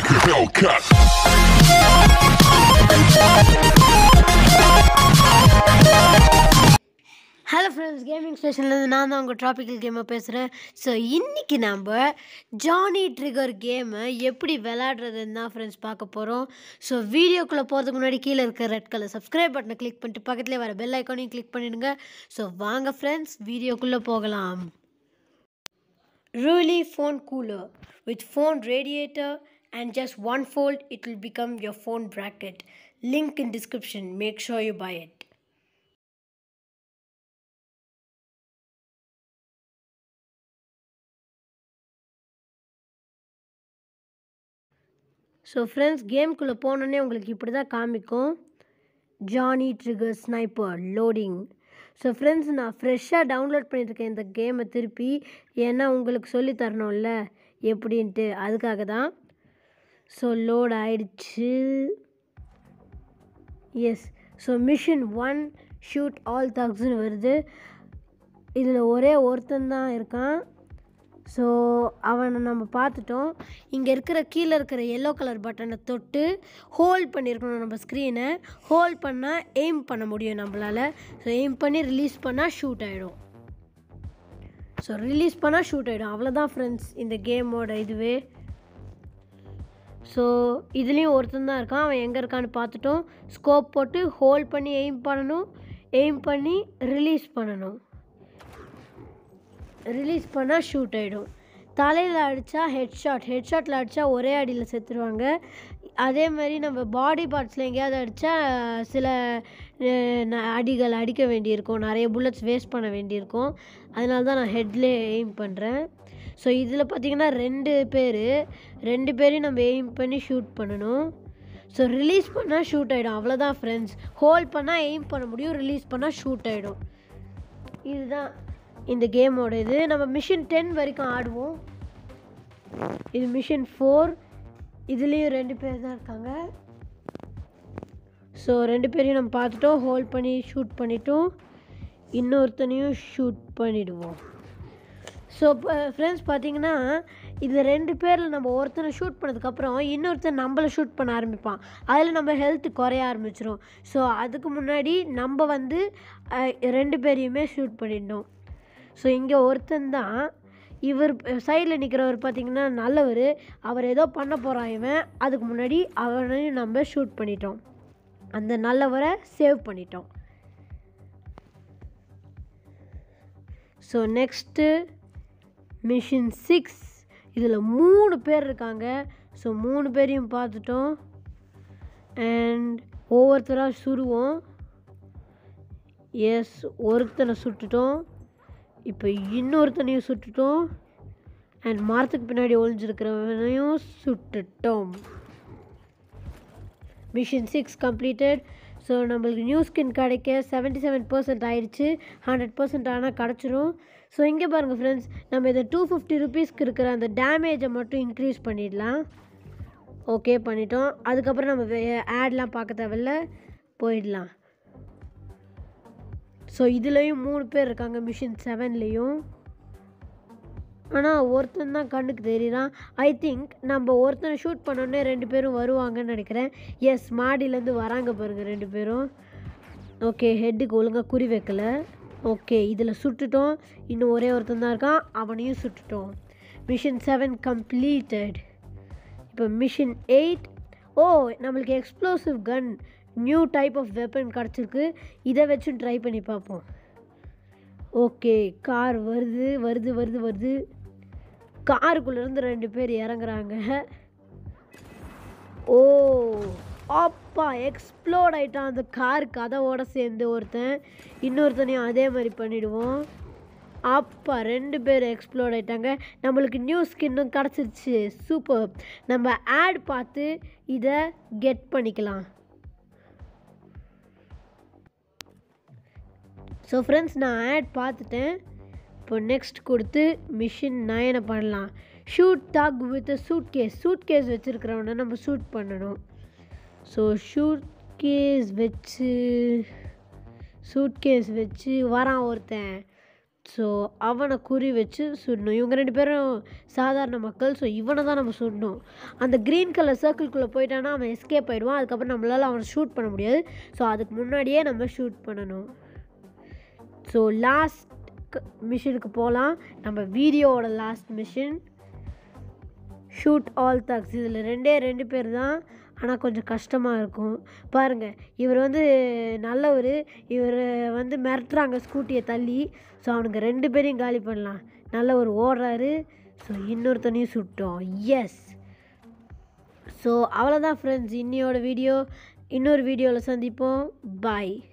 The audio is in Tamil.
like a Hellcat. Hello friends gaming ஸ்டேஷன்லேருந்து நான் தான் உங்கள் ட்ராபிக்கல் கேமை பேசுகிறேன் ஸோ இன்றைக்கி நம்ம ஜானி ட்ரிகர் கேமை எப்படி விளையாடுறதுன்னு தான் ஃப்ரெண்ட்ஸ் பார்க்க போகிறோம் ஸோ வீடியோக்குள்ளே போகிறதுக்கு முன்னாடி கீழே இருக்க ரெட் கலர் சப்ஸ்கிரைப் பட்டனை கிளிக் பண்ணிட்டு பக்கத்துலேயே வர பெல் ஐக்கானையும் கிளிக் பண்ணிடுங்க ஸோ வாங்க ஃப்ரெண்ட்ஸ் வீடியோக்குள்ளே போகலாம் Really phone cooler with phone radiator and just one fold it will become your phone bracket. Link in description. Make sure you buy it. So friends கேம்குள்ளே போனோடனே உங்களுக்கு இப்படி தான் காமிக்கும் Johnny trigger sniper loading so friends நான் ஃப்ரெஷ்ஷாக டவுன்லோட் பண்ணியிருக்கேன் இந்த கேமை திருப்பி ஏன்னா உங்களுக்கு சொல்லி தரணும்ல எப்படின்ட்டு அதுக்காக தான் ஸோ லோட் ஆயிடுச்சு yes so mission one shoot all தக்ஸ்னு வருது இதில் ஒரே ஒருத்தன் தான் இருக்கான் ஸோ அவனை நம்ம பார்த்துட்டோம் இங்கே இருக்கிற கீழே இருக்கிற எல்லோ கலர் பட்டனை தொட்டு ஹோல்ட் பண்ணியிருக்கணும் நம்ம ஸ்க்ரீனை ஹோல்ட் பண்ணால் எய்ம் பண்ண முடியும் நம்மளால் ஸோ எய்ம் பண்ணி ரிலீஸ் பண்ணால் ஷூட் ஆகிடும் ஸோ ரிலீஸ் பண்ணால் ஷூட் ஆகிடும் அவ்வளோதான் ஃப்ரெண்ட்ஸ் இந்த கேமோட இதுவே ஸோ இதுலேயும் ஒருத்தன் தான் இருக்கான் அவன் எங்கே இருக்கான்னு பார்த்துட்டோம் ஸ்கோப் போட்டு ஹோல்ட் பண்ணி எய்ம் பண்ணணும் எய்ம் பண்ணி ரிலீஸ் பண்ணணும் ரிலீஸ் பண்ணால் ஷூட் ஆகிடும் தலையில் அடித்தா ஹெட் ஷாட் ஹெட் ஷாட்டில் அடித்தா ஒரே அடியில் செத்துருவாங்க அதே மாதிரி நம்ம பாடி பார்ட்ஸில் எங்கேயாவது அடித்தா சில அஹ், ந- அடிகள் அடிக்க வேண்டியிருக்கும் நிறைய புல்லட்ஸ் வேஸ்ட் பண்ண வேண்டியிருக்கும் அதனால தான் நான் ஹெட்லேயே எய்ம் பண்ணுறேன் ஸோ இதில் பார்த்தீங்கன்னா ரெண்டு பேர் ரெண்டு பேரையும் நம்ம எய்ம் பண்ணி ஷூட் பண்ணணும் ஸோ ரிலீஸ் பண்ணால் ஷூட் ஆகிடும் அவ்வளோதான் ஃப்ரெண்ட்ஸ் ஹோல்ட் பண்ணால் எய்ம் பண்ண முடியும் ரிலீஸ் பண்ணால் ஷூட் ஆகிடும் இதுதான் இந்த கேமோட இது நம்ம மிஷின் டென் வரைக்கும் ஆடுவோம் இது மிஷின் ஃபோர் இதுலேயும் ரெண்டு பேர் தான் இருக்காங்க ஸோ ரெண்டு பேரையும் நம்ம பார்த்துட்டோம் ஹோல்ட் பண்ணி ஷூட் பண்ணிட்டோம் இன்னொருத்தனையும் ஷூட் பண்ணிடுவோம் ஸோ இப்போ ஃப்ரெண்ட்ஸ் பார்த்தீங்கன்னா இது ரெண்டு பேரில் நம்ம ஒருத்தனை ஷூட் பண்ணதுக்கப்புறம் இன்னொருத்தன் நம்மளை ஷூட் பண்ண ஆரம்பிப்பான் அதில் நம்ம ஹெல்த் குறைய ஆரம்பிச்சிரும் ஸோ அதுக்கு முன்னாடி நம்ம வந்து அஹ், ரெண்டு பேரையுமே ஷூட் பண்ணிடணும் ஸோ இங்கே ஒருத்தன் தான் இவர் சைடில் நிற்கிறவர் பார்த்தீங்கன்னா நல்லவர் அவர் ஏதோ பண்ண போகிறான் இவன் அதுக்கு முன்னாடி அவனையும் நம்ம ஷூட் பண்ணிட்டோம் அந்த நல்லவரை சேவ் பண்ணிட்டோம் ஸோ நெக்ஸ்ட்டு மிஷின் சிக்ஸ் இதில் மூணு பேர் இருக்காங்க ஸோ மூணு பேரையும் பார்த்துட்டோம் அண்ட் ஒவ்வொருத்தராக சுடுவோம் எஸ் ஒருத்தனை சுட்டுட்டோம் இப்போ இன்னொருத்தனையும் சுட்டுட்டோம் அண்ட் மரத்துக்கு பின்னாடி ஒளிஞ்சிருக்கிறவனையும் சுட்டுட்டோம் மிஷின் சிக்ஸ் கம்ப்ளீட்டட் ஸோ நம்மளுக்கு நியூ ஸ்கின் கிடைக்க 77% செவன் பர்சன்ட் ஆயிடுச்சு ஹண்ட்ரட் பர்சன்ட் ஆனால் கிடச்சிரும் ஸோ இங்கே பாருங்கள் ஃப்ரெண்ட்ஸ் நம்ம இதை டூ ஃபிஃப்டி ருபீஸ்க்கு இருக்கிற அந்த டேமேஜை மட்டும் இன்க்ரீஸ் பண்ணிடலாம் ஓகே பண்ணிட்டோம் அதுக்கப்புறம் நம்ம ஆட்லாம் பார்க்க தேவையில்ல போயிடலாம் ஸோ இதுலேயும் மூணு பேர் இருக்காங்க மிஷின் செவன்லேயும் ஆனால் ஒருத்தன் தான் கண்ணுக்கு தெரியறான் ஐ திங்க் நம்ம ஒருத்தனை ஷூட் பண்ணோடனே ரெண்டு பேரும் வருவாங்கன்னு நினைக்கிறேன் எஸ் மாடியிலேருந்து வராங்க பாருங்க ரெண்டு பேரும் ஓகே ஹெட்டுக்கு ஒழுங்காக குறி வைக்கல ஓகே இதில் சுட்டுட்டோம் இன்னும் ஒரே ஒருத்தன் தான் இருக்கான் அவனையும் சுட்டுட்டோம் மிஷின் செவன் கம்ப்ளீட்டட் இப்போ மிஷின் எயிட் ஓ நம்மளுக்கு explosive gun new type of weapon கிடச்சிருக்கு இதை வச்சும் ட்ரை பண்ணி பார்ப்போம் ஓகே கார் வருது வருது வருது வருது காருக்குள்ளேருந்து ரெண்டு பேர் இறங்குறாங்க ஓ அப்பா எக்ஸ்ப்ளோட் ஆயிட்டான் அந்த கார் கதவோட சேர்ந்து ஒருத்தன் இன்னொருத்தனையும் அதே மாதிரி பண்ணிடுவோம் அப்பா ரெண்டு பேர் எக்ஸ்ப்ளோட் ஆயிட்டாங்க நம்மளுக்கு நியூ ஸ்கின்னும் கிடச்சிருச்சு சூப்பர் நம்ம ஆட் பார்த்து இதை கெட் பண்ணிக்கலாம் ஸோ ஃப்ரெண்ட்ஸ் நான் ஆட் பார்த்துட்டேன் இப்போ நெக்ஸ்ட் கொடுத்து மிஷின் நயனை பண்ணலாம் shoot dog with suitcase suitcase வச்சுருக்கிறவனை நம்ம ஷூட் பண்ணணும் ஸோ ஷூட் கேஸ் வச்சு சூட் கேஸ் வச்சு வரான் ஒருத்தன் ஸோ அவனை குறி வச்சு சுடணும் இவங்க ரெண்டு பேரும் சாதாரண மக்கள் ஸோ இவனை தான் நம்ம சுடணும் அந்த க்ரீன் கலர் சர்க்கிள்குள்ளே போயிட்டானா அவன் எஸ்கேப் ஆகிடுவான் அதுக்கப்புறம் நம்மளால் அவனை ஷூட் பண்ண முடியாது ஸோ அதுக்கு முன்னாடியே நம்ம ஷூட் பண்ணணும் ஸோ லாஸ்ட் மிஷினுக்கு போகலாம் நம்ம வீடியோவோட last mission shoot all thugs இதில் ரெண்டே ரெண்டு பேர் தான் ஆனால் கொஞ்சம் கஷ்டமாக இருக்கும் பாருங்கள் இவர் வந்து நல்லவர் இவர் வந்து மிரட்டுறாங்க ஸ்கூட்டியை தள்ளி ஸோ அவனுக்கு ரெண்டு பேரையும் காலி பண்ணலாம் நல்லவர் ஓடுறாரு ஸோ இன்னொருத்தனையும் சுட்டோம் எஸ் ஸோ அவ்வளோதான் ஃப்ரெண்ட்ஸ் இன்னையோட வீடியோ இன்னொரு வீடியோவில் சந்திப்போம் பாய்